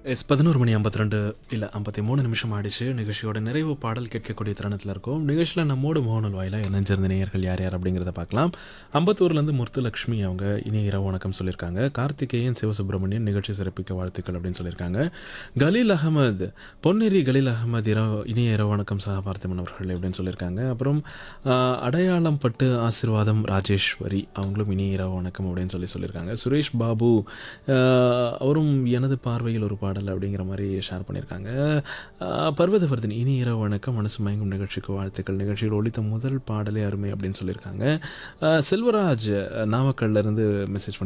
S பதினோரு மணி ஐம்பத்தி ரெண்டு இல்லை ஐம்பத்தி மூணு நிமிஷம் ஆடிச்சு நிகழ்ச்சியோட நிறைவு பாடல் கேட்கக்கூடிய தருணத்தில் இருக்கும் நிகழ்ச்சியில் நம்மோடு மோகனல் வாயிலாக இணைஞ்சிருந்த நேயர்கள் யார் யார் அப்படிங்கிறத பார்க்கலாம் அம்பத்தூர்லேருந்து முத்துலக்ஷ்மி அவங்க இனி இரவு வணக்கம் சொல்லியிருக்காங்க கார்த்திகேயன் சிவசுப்பிரமணியன் நிகழ்ச்சி சிறப்பிக்க வாழ்த்துக்கள் அப்படின்னு சொல்லியிருக்காங்க கலீல் அகமது பொன்னேரி கலீல் அகமது இரவு இனிய இரவு வணக்கம் சக பார்த்திமன் அவர்கள் அப்படின்னு சொல்லியிருக்காங்க அப்புறம் ஆஹ், அடையாளம் பட்டு ஆசீர்வாதம் ராஜேஸ்வரி அவங்களும் இனிய இரவு வணக்கம் அப்படின்னு சொல்லி சொல்லியிருக்காங்க சுரேஷ் பாபு ஆஹ், அவரும் எனது பார்வையில் ஒரு பாடல் அப்படிங்கிற மாதிரி ஷேர் பண்ணியிருக்காங்க ஆஹ், பர்வதவர்தன் இனி இரவு வணக்கம் மனசு மயங்கும் நிகழ்ச்சிக்கு வாழ்த்துக்கள் நிகழ்ச்சியில் ஒழித்த முதல் பாடலே அருமை அப்படின்னு சொல்லியிருக்காங்க ஆஹ், செல்வராஜ் நாமக்கல்ல இருந்து மெசேஜ் பண்ணி